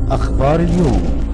أخبار اليوم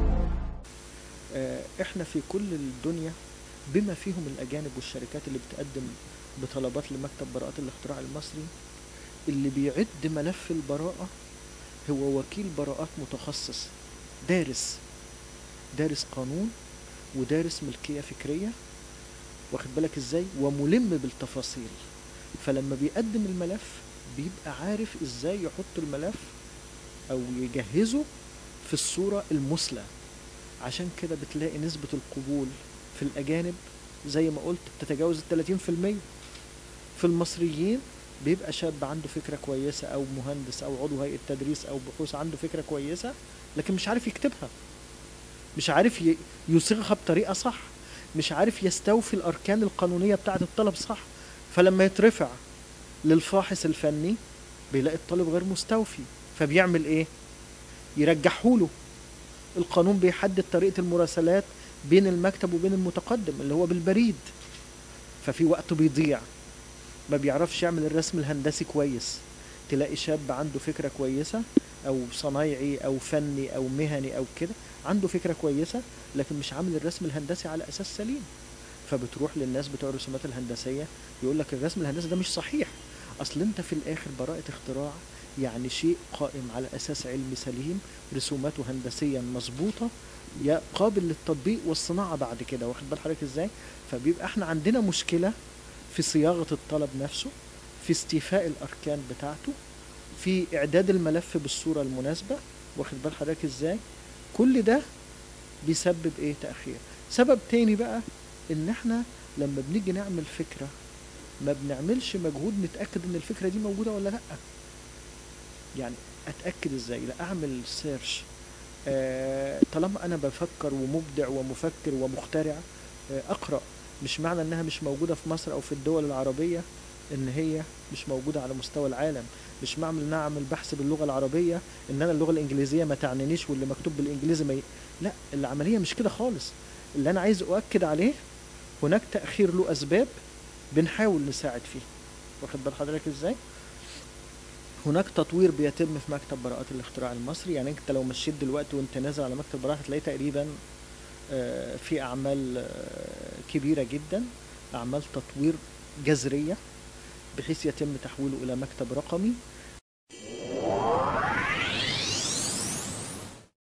آه، احنا في كل الدنيا بما فيهم الاجانب والشركات اللي بتقدم بطلبات لمكتب براءات الاختراع المصري اللي بيعد ملف البراءة هو وكيل براءات متخصص دارس دارس قانون ودارس ملكية فكرية واخد بالك ازاي وملم بالتفاصيل فلما بيقدم الملف بيبقى عارف ازاي يحط الملف او يجهزه في الصورة المثلى عشان كده بتلاقي نسبة القبول في الأجانب زي ما قلت بتتجاوز التلاتين في المية في المصريين بيبقى شاب عنده فكرة كويسة أو مهندس أو عضو هيئة تدريس أو بحوث عنده فكرة كويسة لكن مش عارف يكتبها مش عارف ي- يصيغها بطريقة صح مش عارف يستوفي الأركان القانونية بتاعة الطلب صح فلما يترفع للفاحص الفني بيلاقي الطالب غير مستوفي فبيعمل ايه يرجحوله القانون بيحدد طريقة المراسلات بين المكتب وبين المتقدم اللي هو بالبريد ففي وقت بيضيع ما بيعرفش يعمل الرسم الهندسي كويس تلاقي شاب عنده فكرة كويسة أو صنايعي أو فني أو مهني أو كده عنده فكرة كويسة لكن مش عامل الرسم الهندسي على أساس سليم فبتروح للناس بتوع الرسومات الهندسية يقول لك الرسم الهندسي ده مش صحيح أصل أنت في الآخر براءة اختراع يعني شيء قائم على أساس علمي سليم رسوماته هندسيا مظبوطة يا قابل للتطبيق والصناعة بعد كده واخد بال حضرتك ازاي فبيبقى احنا عندنا مشكلة في صياغة الطلب نفسه في استيفاء الأركان بتاعته في إعداد الملف بالصورة المناسبة واخد بال حضرتك ازاي كل ده بيسبب ايه تأخير سبب تاني بقى ان احنا لما بنيجي نعمل فكرة ما بنعملش مجهود نتأكد ان الفكرة دي موجودة ولا لأ يعني اتأكد ازاي لا اعمل سيرش آه، طالما انا بفكر ومبدع ومفكر ومخترع آه، اقرا مش معنى انها مش موجوده في مصر او في الدول العربيه ان هي مش موجوده على مستوى العالم مش معنى ان انا اعمل بحث باللغه العربيه ان انا اللغه الانجليزيه ما تعنينيش واللي مكتوب بالانجليزي ما ي... لا العمليه مش كده خالص اللي انا عايز اؤكد عليه هناك تاخير له اسباب بنحاول نساعد فيه واخد بال حضرتك ازاي هناك تطوير بيتم في مكتب براءات الاختراع المصري يعني انت لو مشيت دلوقتي وانت نازل على مكتب براءة هتلاقي تقريبا آه، في اعمال آه، كبيرة جدا اعمال تطوير جذرية بحيث يتم تحويله الى مكتب رقمي